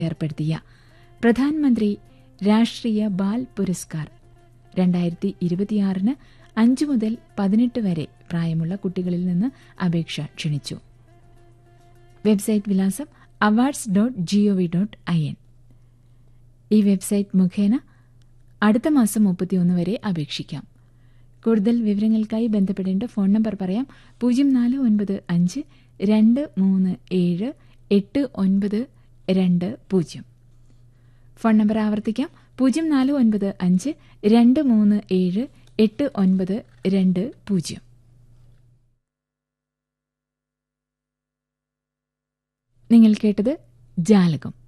ഏർപ്പെടുത്തിയ പ്രധാനമന്ത്രി രാഷ്ട്രീയ ബാൽ പുരസ്കാർ രണ്ടായിരത്തി ഇരുപത്തിയാറിന് അഞ്ചു മുതൽ പതിനെട്ട് വരെ പ്രായമുള്ള കുട്ടികളിൽ നിന്ന് അപേക്ഷ ക്ഷണിച്ചു വെബ്സൈറ്റ് വിലാസം awards dot gov dot I N ഈ വെബ്സൈറ്റ് മുഖേന അടുത്ത മാസം മുപ്പത്തിയൊന്ന് വരെ അപേക്ഷിക്കാം കൂടുതൽ വിവരങ്ങൾക്കായി ബന്ധപ്പെടേണ്ട ഫോൺ നമ്പർ പറയാം പൂജ്യം നാല് ഒൻപത് അഞ്ച് രണ്ട് മൂന്ന് ഏഴ് എട്ട് ഒൻപത് രണ്ട് പൂജ്യം ഫോൺ നമ്പർ ആവർത്തിക്കാം പൂജ്യം നാല് ഒൻപത് അഞ്ച് രണ്ട് മൂന്ന് ഏഴ് എട്ട് ഒൻപത് രണ്ട് പൂജ്യം നിങ്ങൾ കേട്ടത് ജാലകം